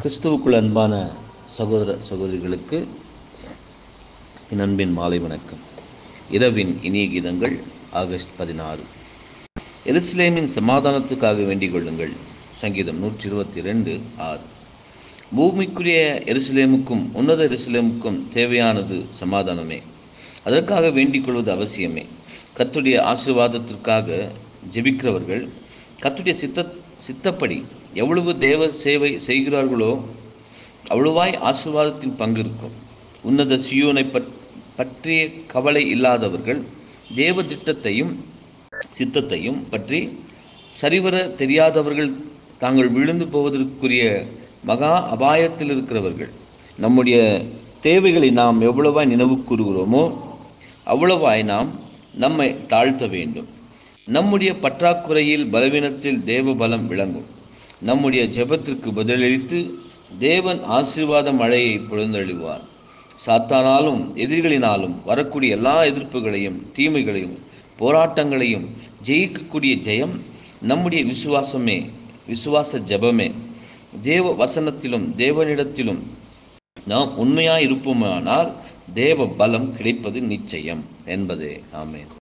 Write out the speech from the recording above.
கிறிஸ்துவுக்குள் அன்பான சகோதர சகோதரிகளுக்கு என் அன்பின் மாலை வணக்கம் இரவின் இனிய கீதங்கள் ஆகஸ்ட் பதினாறு எருசலேமின் சமாதானத்துக்காக வேண்டிக் கொள்ளுங்கள் சங்கீதம் நூற்றி இருபத்தி ரெண்டு ஆறு பூமிக்குரிய எருசலேமுக்கும் உன்னத எருசலேமுக்கும் தேவையானது சமாதானமே அதற்காக வேண்டிக் கொள்வது அவசியமே கத்துடைய ஆசீர்வாதத்திற்காக ஜெபிக்கிறவர்கள் கத்துடைய சித்த சித்தப்படி எவ்வளவு தேவ சேவை செய்கிறார்களோ அவ்வளவாய் ஆசீர்வாதத்தின் பங்கு இருக்கும் உன்னத சியோனை பற் பற்றிய கவலை இல்லாதவர்கள் தேவ திட்டத்தையும் சித்தத்தையும் பற்றி சரிவர தெரியாதவர்கள் தாங்கள் விழுந்து போவதற்குரிய மகா அபாயத்தில் இருக்கிறவர்கள் நம்முடைய தேவைகளை நாம் எவ்வளவாய் நினைவு கூறுகிறோமோ அவ்வளவாய் நாம் நம்மை தாழ்த்த வேண்டும் நம்முடைய பற்றாக்குறையில் பலவீனத்தில் தேவ பலம் விளங்கும் நம்முடைய ஜெபத்திற்கு பதிலளித்து தேவன் ஆசீர்வாத மழையை பொழுந்தழுவார் சாத்தானாலும் எதிரிகளினாலும் வரக்கூடிய எல்லா எதிர்ப்புகளையும் தீமைகளையும் போராட்டங்களையும் ஜெயிக்கக்கூடிய ஜெயம் நம்முடைய விசுவாசமே விசுவாச ஜெபமே தேவ வசனத்திலும் தேவனிடத்திலும் நாம் உண்மையாய் இருப்போமானால் தேவ பலம் கிடைப்பது நிச்சயம் என்பதே ஆமேன்